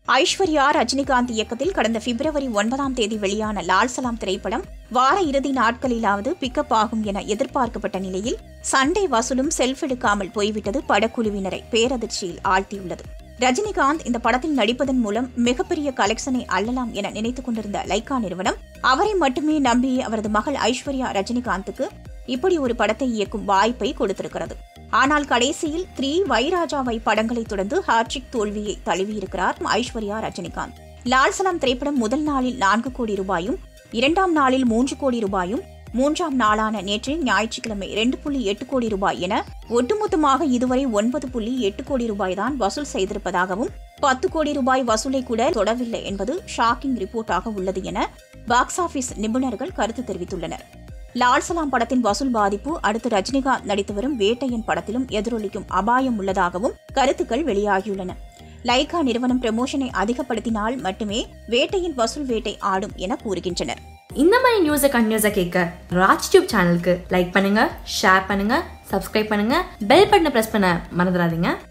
ஐஸ்வர்யா ரஜினிகாந்த் இயக்கத்தில் கடந்த பிப்ரவரி ஒன்பதாம் தேதி வெளியான லால் சலாம் திரைப்படம் வார இறுதி நாட்களிலாவது பிக்கப் ஆகும் என எதிர்பார்க்கப்பட்ட நிலையில் சண்டே வசூலும் செல்ஃப் எடுக்காமல் போய்விட்டது படக்குழுவினரை பேரதிர்ச்சியில் ஆழ்த்தியுள்ளது ரஜினிகாந்த் இந்த படத்தில் நடிப்பதன் மூலம் மிகப்பெரிய கலெக்ஷனை அள்ளலாம் என நினைத்துக் கொண்டிருந்த லைகா நிறுவனம் அவரை மட்டுமே நம்பி அவரது மகள் ஐஸ்வர்யா ரஜினிகாந்துக்கு இப்படி ஒரு படத்தை இயக்கும் வாய்ப்பை கொடுத்திருக்கிறது ஆனால் கடைசியில் த்ரீ வைராஜாவை படங்களை தொடர்ந்து ஹாட்ரிக் தோல்வியை தழுவியிருக்கிறார் ஐஸ்வர்யா ரஜினிகாந்த் லால் சலாம் திரைப்படம் முதல் நாளில் நான்கு கோடி ரூபாயும் இரண்டாம் நாளில் மூன்று கோடி ரூபாயும் மூன்றாம் நாளான நேற்று ஞாயிற்றுக்கிழமை இரண்டு புள்ளி எட்டு கோடி ரூபாய் என ஒட்டுமொத்தமாக இதுவரை ஒன்பது புள்ளி எட்டு கோடி ரூபாய் தான் வசூல் செய்திருப்பதாகவும் பத்து கோடி ரூபாய் வசூலை கூட தொடவில்லை என்பது ஷாக்கிங் ரிப்போர்ட்டாக உள்ளது என பாக்ஸ் ஆபீஸ் நிபுணர்கள் கருத்து தெரிவித்துள்ளனர் லால் சலாம் படத்தின் வசூல் பாதிப்பு அடுத்து ரஜினிகாந்த் நடித்து வரும் வேட்டையன் படத்திலும் எதிரொலிக்கும் அபாயம் உள்ளதாகவும் கருத்துக்கள் வெளியாகியுள்ளன லைகா நிறுவனம் ப்ரமோஷனை அதிகப்படுத்தினால் மட்டுமே வேட்டையின் வசூல் வேட்டை ஆடும் என கூறுகின்றனர் இந்த மாதிரி நியூஸை கண்டினியூஸாக கேட்க ராஜ் டியூப் சேனலுக்கு லைக் பண்ணுங்க ஷேர் பண்ணுங்க சப்ஸ்கிரைப் பண்ணுங்க பெல் பட்டனை ப்ரெஸ் பண்ண மறந்துடாதீங்க